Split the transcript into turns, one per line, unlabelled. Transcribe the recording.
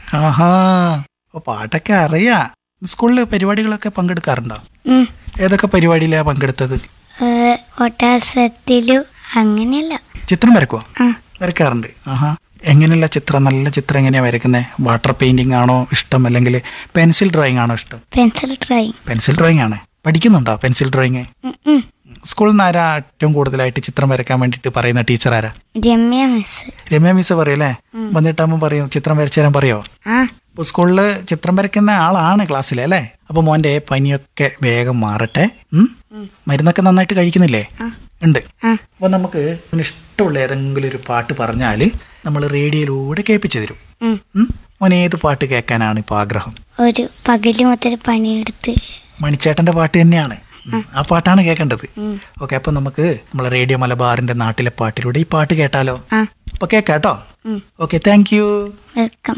ആഹാ അപ്പൊ പാട്ടൊക്കെ അറിയാ സ്കൂളിൽ പരിപാടികളൊക്കെ പങ്കെടുക്കാറുണ്ടോ
ഉം.
ഏതൊക്കെ പരിപാടിയിലാ പങ്കെടുത്തത്
ഏ, ഓട്ടാസത്തിലും അങ്ങനെയല്ല
ചിത്രം വരക്കുവോ
ആ
വരക്കാറുണ്ട് ആഹാ എങ്ങനെയുള്ള ചിത്രം നല്ല ചിത്രം എങ്ങനെയാ വരക്കുന്നത് വാട്ടർ പെയിന്റിംഗ് ആണോ ഇഷ്ടം അല്ലെങ്കിൽ പെൻസിൽ ഡ്രോയിങ് ആണോ ഇഷ്ടം
പെൻസിൽ ഡ്രോയിങ്
പെൻസിൽ ഡ്രോയിങ് ആണ് പഠിക്കുന്നുണ്ടോ പെൻസിൽ ഡ്രോയിങ്
ഉം, ഉം.
സ്കൂളിൽ നിന്ന് ആരാ ഏറ്റവും കൂടുതലായിട്ട് ചിത്രം വരയ്ക്കാൻ വേണ്ടിയിട്ട് പറയുന്ന ടീച്ചർ ആരാ
രമ്യ മിസ്
രമ്യ മിസ് പറയല്ലേ വന്നിട്ടാകുമ്പോൾ പറയും ചിത്രം വരച്ചു തരാൻ പറയോ
ആ
അപ്പോൾ സ്കൂളിൽ ചിത്രം വരയ്ക്കുന്ന ആളാണ് ക്ലാസ്സിൽ അല്ലേ അപ്പോൾ മോൻ്റെ പനിയൊക്കെ വേഗം മാറട്ടെ ഉം? മരുന്നൊക്കെ നന്നായിട്ട് കഴിക്കുന്നില്ലേ ഉണ്ട്
ആ
അപ്പോൾ നമുക്ക് അവന് ഇഷ്ടമുള്ള ഏതെങ്കിലും ഒരു പാട്ട് പറഞ്ഞാൽ നമ്മൾ റേഡിയോയിലൂടെ കേൾപ്പിച്ചു തരും
ഉം.
ഉം? മോൻ ഏത് പാട്ട് കേൾക്കാനാണ് ഇപ്പോൾ ആഗ്രഹം
ഒരു പകല് മുതൽ പണിയെടുത്ത്
മണിച്ചേട്ടൻ്റെ പാട്ട് തന്നെയാണ് ഉം. ആ പാട്ടാണ് കേൾക്കേണ്ടത് ഓക്കെ അപ്പോൾ നമുക്ക് നമ്മൾ റേഡിയോ മലബാറിൻ്റെ നാട്ടിലെ പാട്ടിലൂടെ ഈ പാട്ട് കേട്ടാലോ
ആ
അപ്പോൾ കേൾക്കാം കേട്ടോ ഓക്കെ താങ്ക് യു
വെൽക്കം